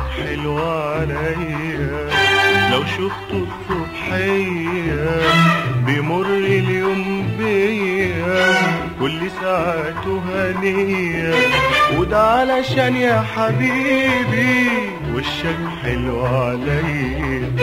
حلو عليا لو شفته الصبحية بيمر اليوم بيا كل ساعته هنية وده علشان يا حبيبي وشك حلو عليا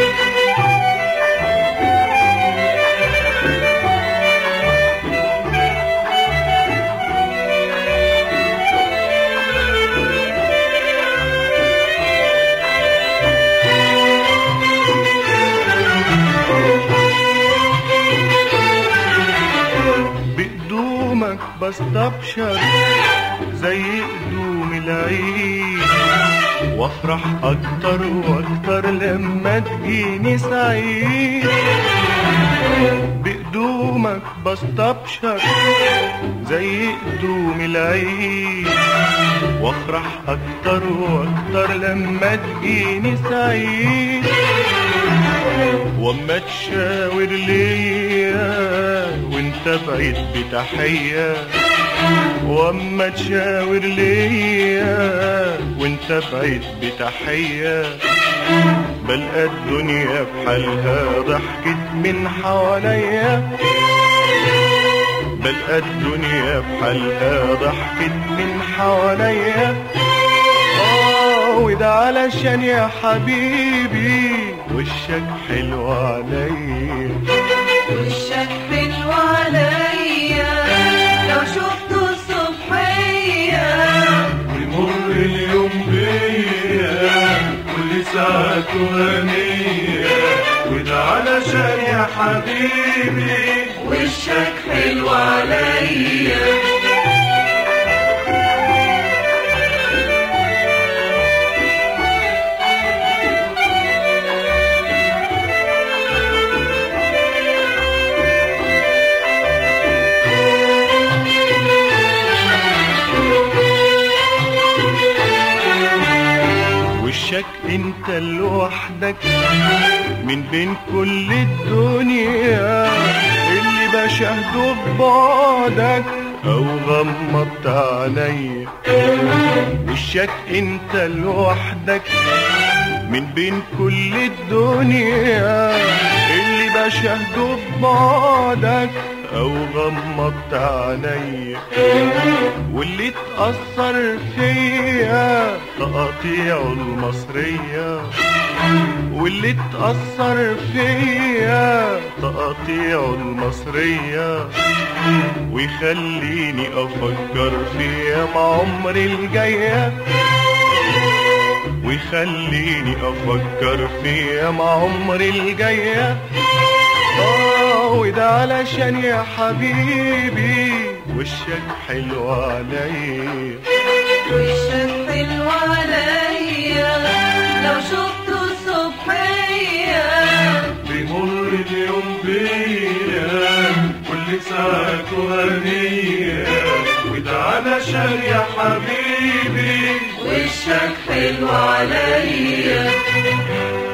بقدومك بستبشر زي قدوم العيد وافرح اكتر واكتر لما تجيني سعيد بقدومك بستبشر زي قدوم العيد وافرح اكتر واكتر لما تجيني سعيد واما تشاور ليا وانت بعيد بتحية واما تشاور ليا وانت بعيد بتحية بلقى الدنيا بحالها ضحكت من حواليا بلقى الدنيا بحالها ضحكت من حواليا آه وده علشان يا حبيبي وشك حلو عليا وشك حلو عليا لو شفته الصبحية بيمر اليوم بيا كل ساعته هنية وده علشان يا حبيبي وشك حلو عليا وشك انت لوحدك من بين كل الدنيا اللي بشهده ببعدك او غمضت عينيا وشك انت لوحدك من بين كل الدنيا اللي بشهده ببعدك او غمضت عينيا واللي اتأثر فيا تقاطيع المصرية واللي اتأثر فيا تقاطيع المصرية ويخليني أفكر فيها مع عمري الجاية ويخليني أفكر فيها مع عمري الجاية آه وده علشان يا حبيبي وشك حلو عليا وشك حلو عليا لو شفته الصبحية بيمر اليوم بيا كل ساعته هنية وده علشان يا حبيبي وشك حلو عليا